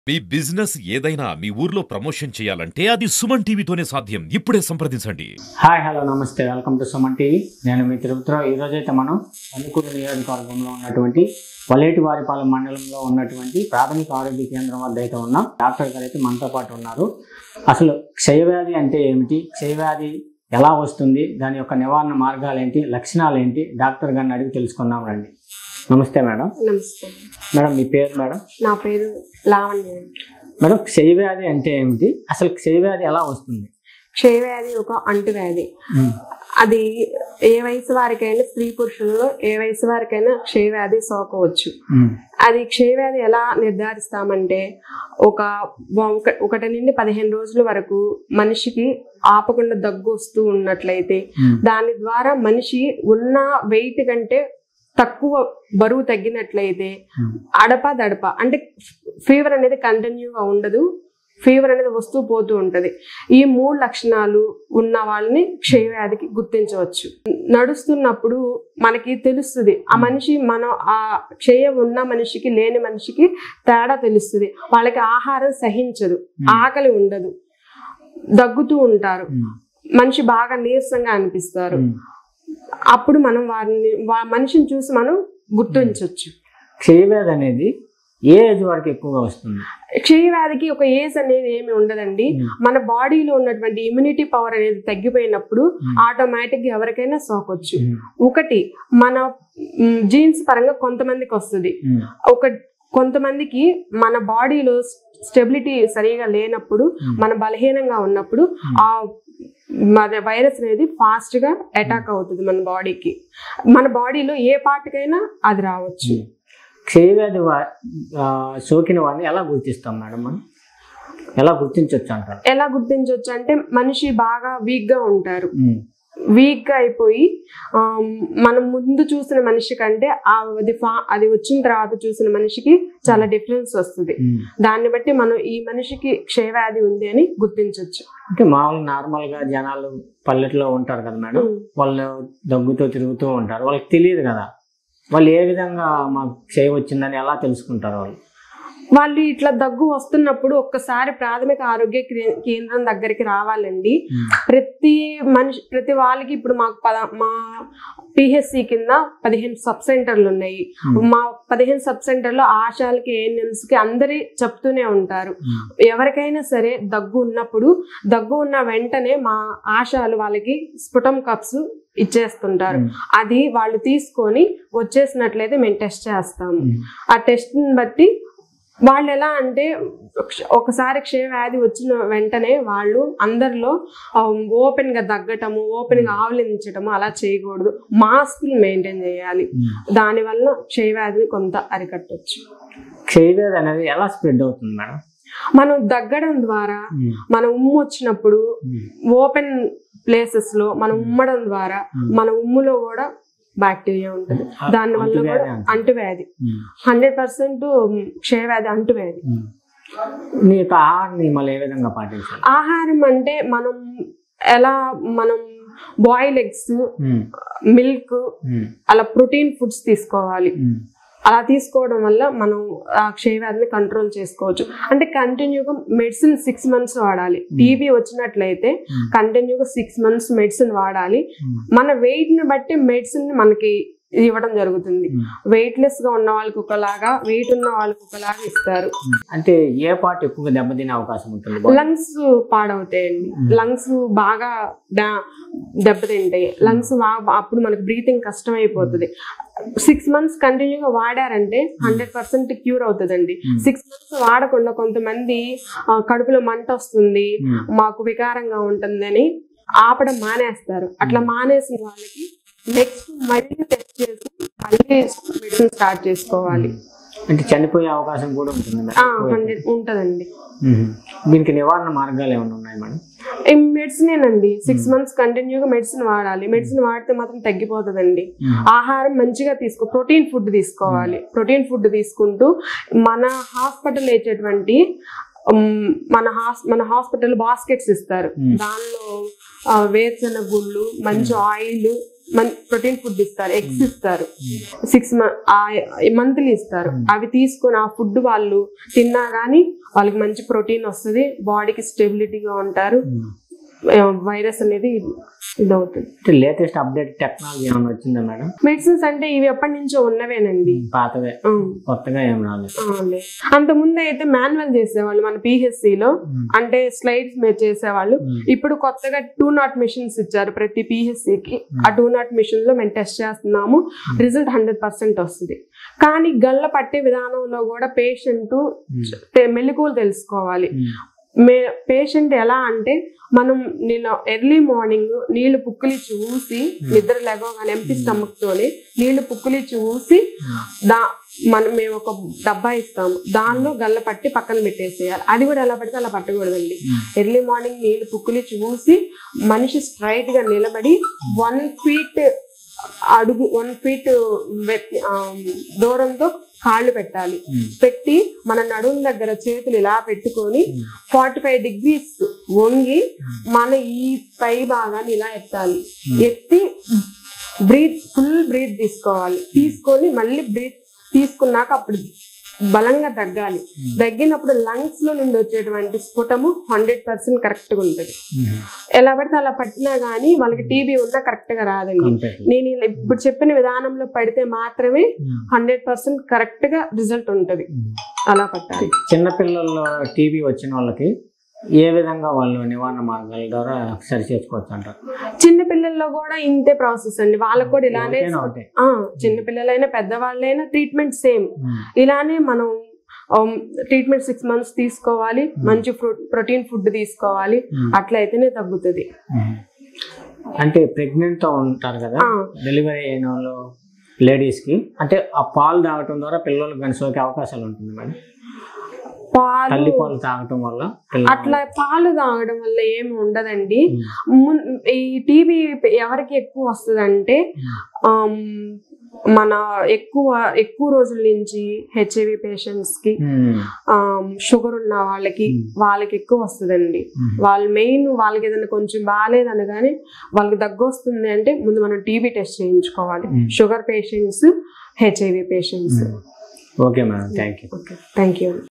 మీ business ఏదైనా మీ ఊర్లో promotion చేయాలంటే అది సుమన్ టీవీతోనే సాధ్యం ఇప్పుడే సంప్రదించండి హాయ్ హలో నమస్తే వెల్కమ్ టు సుమన్ టీవీ నేను మీ తిరుపతిరావు ఈ రోజైతే మనం కందుకూరు నియోజకవర్గంలో ఉన్నటువంటి వలేటివారిపాలెం మండలంలో ఉన్నటువంటి ప్రాథమిక ఆరోగ్య కేంద్రం వద్ద అయితే ఉన్నాం డాక్టర్ గారు అయితే మనతో పాటు ఉన్నారు అసలు క్షయవ్యాధి అంటే ఏమిటి క్షయవ్యాధి ఎలా వస్తుంది దాని యొక్క నివారణ మార్గాలు ఏంటి లక్షణాలు ఏంటి డాక్టర్ గారిని అడిగి తెలుసుకుందాం రండి నమస్తే మేడం నమస్తే మేడం మీ పేరు మేడం నా పేరు లావణ్య మేడం క్షయవ్యాధి అంటే ఏమిటి అసలు క్షయవ్యాధి ఎలా వస్తుంది క్షయవ్యాధి ఒక అంటువ్యాధి అది ఏ వయసు వారికైనా స్త్రీ పురుషుల్లో ఏ వయసు వారికైనా క్షయవ్యాధి సోకవచ్చు అది క్షయవ్యాధి ఎలా నిర్ధారిస్తామంటే ఒక ఒక- ఒకటి నుండి పదిహేను రోజుల వరకు మనిషికి ఆపకుండా దగ్గు వస్తూ ఉన్నట్లయితే దాని ద్వారా మనిషి ఉన్న వెయిట్ కంటే తక్కువ బరువు తగ్గినట్లయితే అడప దడప అంటే ఫీవర్ అనేది కంటిన్యూగా ఉండదు ఫీవర్ అనేది వస్తూ పోతూ ఉంటది ఈ మూడు లక్షణాలు ఉన్న వాళ్ళని క్షయవ్యాధికి గుర్తించవచ్చు నడుస్తున్నప్పుడు మనకి తెలుస్తుంది ఆ మనిషి మనం ఆ క్షయం ఉన్న మనిషికి లేని మనిషికి తేడా తెలుస్తుంది వాళ్ళకి ఆహారం సహించదు ఆకలి ఉండదు దగ్గుతూ ఉంటారు మనిషి బాగా నీరసంగా అనిపిస్తారు అప్పుడు మనం వారిని వా- మనిషిని చూసి మనం గుర్తించవచ్చు క్షయవ్యాధి అనేది ఏ ఏజ్ వరకు ఎక్కువగా వస్తుంది క్షయవ్యాధికి ఒక ఏజ్ అనేది ఏమి ఉండదండి మన బాడీలో ఉన్నటువంటి ఇమ్యూనిటీ పవర్ అనేది తగ్గిపోయినప్పుడు ఆటోమేటిక్ గా ఎవరికైనా సోకొచ్చు ఒకటి మన జీన్స్ పరంగా కొంతమందికి వస్తుంది ఒక కొంతమందికి మన బాడీలో స్టెబిలిటీ సరిగా లేనప్పుడు మన బలహీనంగా ఉన్నప్పుడు ఆ మన వైరస్ అనేది ఫాస్ట్ గా అటాక్ అవుతుంది మన బాడీకి మన బాడీలో ఏ పార్ట్కైనా అది రావచ్చు క్షయవ్యాధి వా- ఆ, సోకిన వారిని ఎలా గుర్తిస్తాం మేడం మనం ఎలా గుర్తించవచ్చు అంటారు ఎలా గుర్తించవచ్చు అంటే మనిషి బాగా వీక్ గా ఉంటారు వీక్ గా అయిపోయి ఆమ్, మనం ముందు చూసిన మనిషి కంటే ఆ అది ఫా- అది వచ్చిన తర్వాత చూసిన మనిషికి చాలా డిఫరెన్స్ వస్తుంది దాన్ని బట్టి మనం ఈ మనిషికి క్షయవ్యాధి ఉంది అని గుర్తించవచ్చు అంటే మామూలు నార్మల్ గా జనాలు పల్లెట్లో ఉంటారు కదా మేడం వాళ్ళు దగ్గుతో తిరుగుతూ ఉంటారు వాళ్ళకి తెలియదు కదా వాళ్ళు ఏ విధంగా మాకు క్షయ వచ్చిందని ఎలా తెలుసుకుంటారు వాళ్ళు వాళ్ళు ఇట్లా దగ్గు వస్తున్నప్పుడు ఒక్కసారి ప్రాథమిక ఆరోగ్య క్రే- కేంద్రం దగ్గరికి రావాలండి ప్రతి మనిషి ప్రతి వాళ్ళకి ఇప్పుడు మాకు పద మా పిహెచ్సి కింద పదిహేను సబ్ సెంటర్లు ఉన్నాయి మా పదిహేను సబ్ సెంటర్లో ఆశాలకి ఏఎన్ఎంస్ కి అందరి చెప్తూనే ఉంటారు ఎవరికైనా సరే దగ్గు ఉన్నప్పుడు దగ్గు ఉన్న వెంటనే మా ఆశాలు వాళ్ళకి స్ఫుటం కప్స్ ఇచ్చేస్తుంటారు అది వాళ్ళు తీసుకొని వచ్చేసినట్లయితే మేము టెస్ట్ చేస్తాము ఆ టెస్ట్ ని బట్టి వాళ్ళు ఎలా అంటే ఒక- ఒకసారి క్షయవ్యాధి వచ్చిన వెంటనే వాళ్ళు అందరిలో ఓపెన్ గా దగ్గటము ఓపెన్ గా ఆవలించటము అలా చేయకూడదు మాస్కులు మెయింటైన్ చేయాలి దానివల్ల క్షయవ్యాధిని కొంత అరికట్టవచ్చు క్షయవ్యాధి అనేది ఎలా స్ప్రెడ్ అవుతుంది మేడం మనం దగ్గడం ద్వారా మన ఉమ్ము వచ్చినప్పుడు ఓపెన్ ప్లేసెస్ లో మనం ఉమ్మడం ద్వారా మన ఉమ్ములో కూడా బ్యాక్టీరియా ఉంటుంది దాని వల్ల కూడా అంటువ్యాధి అంటారు. అంటువ్యాధి హండ్రెడ్ పర్సెంట్ క్షయవ్యాధి అంటువ్యాధి మీ యొక్క ఆహార నియమాలు ఏ విధంగా పాటించాలి ఆహారం అంటే మనం ఎలా మనం బాయిల్ ఎగ్స్ మిల్క్ అలా ప్రోటీన్ ఫుడ్స్ తీసుకోవాలి అలా తీసుకోవడం వల్ల మనం ఆ క్షయవ్యాధిని కంట్రోల్ చేసుకోవచ్చు అంటే కంటిన్యూగా మెడిసిన్ సిక్స్ మంత్స్ వాడాలి టీబీ వచ్చినట్లయితే కంటిన్యూగా సిక్స్ మంత్స్ మెడిసిన్ వాడాలి మన వెయిట్ ని బట్టి మెడిసిన్ మనకి ఇవ్వడం జరుగుతుంది వెయిట్ లెస్ గా ఉన్న వాళ్ళకి ఒకలాగా వెయిట్ ఉన్న వాళ్ళకి ఒకలాగా ఇస్తారు అంటే ఏ పార్ట్ ఎక్కువగా దెబ్బతినే అవకాశం ఉంటుంది లంగ్స్ పాడవుతాయండి లంగ్స్ బాగా డా- దెబ్బతింటాయి లంగ్స్ అప్పుడు మనకు బ్రీతింగ్ కష్టం అయిపోతుంది సిక్స్ మంత్స్ కంటిన్యూగా వాడారంటే హండ్రెడ్ పర్సెంట్ క్యూర్ అవుతుందండి సిక్స్ మంత్స్ వాడకుండా కొంతమంది ఆ, కడుపులో మంట వస్తుంది మాకు వికారంగా ఉంటుందని ఆపడం మానేస్తారు అట్లా మానేసిన వాళ్ళకి నెక్స్ట్ మళ్ళీ టెస్ట్ చేసి మళ్ళీ మెడిసిన్ స్టార్ట్ చేసుకోవాలి అంటే చనిపోయే అవకాశం కూడా ఉంటుంది మేడం హండ్రెడ్ ఉంటదండి మ్మ్. దీనికి నివారణ మార్గాలు ఏమైనా ఉన్నాయి మేడం మెడిసిన్ అండి సిక్స్ మంత్స్ కంటిన్యూగా మెడిసిన్ వాడాలి మెడిసిన్ వాడితే మాత్రం తగ్గిపోతుందండి ఆహారం మంచిగా తీసుకో ప్రోటీన్ ఫుడ్ తీసుకోవాలి ప్రోటీన్ ఫుడ్ తీసుకుంటూ మన హాస్పిటల్ ఇచ్చేటువంటి ఉమ్, మన హాస్ మన హాస్పిటల్ బాస్కెట్స్ ఇస్తారు దానిలో ఆ, వేరుశెనగ గుళ్ళు మంచి ఆయిల్ ప్రోటీన్ ఫుడ్ ఇస్తారు ఎగ్స్ ఇస్తారు సిక్స్ మంత్లీ ఇస్తారు అవి తీసుకొని ఆ ఫుడ్ వాళ్ళు తిన్నా గానీ వాళ్ళకి మంచి ప్రోటీన్ వస్తుంది బాడీకి స్టెబిలిటీగా ఉంటారు వైరస్ అనేది ఇదవుతుంది లేటెస్ట్ అప్డేట్ టెక్నాలజీ ఏమైనా వచ్చిందా మేడం మెడిసిన్స్ అంటే ఇవి ఎప్పటి నుంచో ఉన్నవేనండి పాతవే ఆ, కొత్తగా ఏం రాలేదు ఆ, లే. అంత ముందు అయితే మాన్యువల్ చేసేవాళ్ళు మన PHC లో అంటే స్లైడ్స్ మీద చేసేవాళ్ళు ఇప్పుడు కొత్తగా టూ నాట్ మిషన్స్ ఇచ్చారు ప్రతి PHC కి ఆ టూ నాట్ మిషన్ లో మేము టెస్ట్ చేస్తున్నాము రిజల్ట్ హండ్రెడ్ పర్సెంట్ వస్తుంది కానీ గల్ల పట్టే విధానంలో కూడా పేషెంట్ మెలకువలు తెలుసుకోవాలి మే పేషెంట్ ఎలా అంటే మనం నిన్న ఎర్లీ మార్నింగ్ నీళ్లు పుక్కులి చూసి నిద్ర లేవగానే ఎంపీ స్టమక్ తోని నీళ్లు పుక్కులి చూసి దా మనం మేము ఒక డబ్బా ఇస్తాము దానిలో గల్ల పట్టి పక్కన పెట్టేసేయాలి అది కూడా ఎలా పడితే అలా పట్టకూడదండి ఎర్లీ మార్నింగ్ నీళ్లు పుక్కులి చూసి మనిషి స్ట్రైట్ గా నిలబడి వన్ ఫీట్ అడుగు వన్ ఫీట్ దూరంతో కాళ్ళు పెట్టాలి పెట్టి మన నడుము దగ్గర చేతులు ఇలా పెట్టుకొని ఫార్టీ ఫైవ్ డిగ్రీస్ వంగి మన ఈ పై భాగాన్ని ఇలా ఎత్తాలి ఎత్తి బ్రీత్ ఫుల్ బ్రీత్ తీసుకోవాలి తీసుకొని మళ్ళీ బ్రీత్ తీసుకున్నాక అప్పుడు బలంగా తగ్గాలి తగ్గినప్పుడు లంగ్స్ లో నుండి వచ్చేటువంటి స్ఫుటము హండ్రెడ్ పర్సెంట్ కరెక్ట్ గా ఉంటుంది ఎలా పడితే అలా పట్టినా గానీ వాళ్ళకి టీబీ ఉన్నా కరెక్ట్ గా రాదండి నేను ఇలా ఇప్పుడు చెప్పిన విధానంలో పడితే మాత్రమే హండ్రెడ్ పర్సెంట్ కరెక్ట్ గా రిజల్ట్ ఉంటది అలా పట్టాలి చిన్నపిల్లల్లో టీబీ వచ్చిన వాళ్ళకి ఏ విధంగా వాళ్ళు నివారణ మార్గాల ద్వారా సరి చేసుకోవచ్చు అంటారు చిన్న పిల్లల్లో కూడా ఇంతే ప్రాసెస్ అండి వాళ్ళకు కూడా ఇలానే ఎవరికైనా ఒకటే. ఆ చిన్న పిల్లలైనా పెద్దవాళ్ళైనా ట్రీట్మెంట్ సేమ్ ఇలానే మనం ట్రీట్మెంట్ సిక్స్ మంత్స్ తీసుకోవాలి మంచి ప్రోటీన్ ఫుడ్ తీసుకోవాలి అట్లయితేనే తగ్గుతుంది అంటే ప్రెగ్నెంట్ తో ఉంటారు కదా ఆ. డెలివరీ అయిన వాళ్ళు లేడీస్ కి అంటే ఆ పాలు తాగటం ద్వారా పిల్లలకు కానీ సోకే అవకాశాలు ఉంటుంది మేడం పాలు తల్లి పాలు తాగటం వల్ల పిల్లలు అట్లా పాలు తాగడం వల్ల ఏమి ఉండదండి మున్- ఈ టీబీ ఎవరికి ఎక్కువ వస్తుందంటే ఆమ్, మన ఎక్కువ ఎక్కువ రోజుల నుంచి హెచ్ఐవి పేషెంట్స్ కి ఉమ్. షుగర్ ఉన్న వాళ్ళకి వాళ్ళకి ఎక్కువ వస్తుందండి వాళ్ళు మెయిన్ వాళ్ళకి ఏదైనా కొంచెం బాగాలేదనగానే వాళ్ళకి దగ్గు వస్తుంది అంటే ముందు మనం టీబీ టెస్ట్ చేయించుకోవాలి sugar patients HIV patients okay madam thank you okay thank you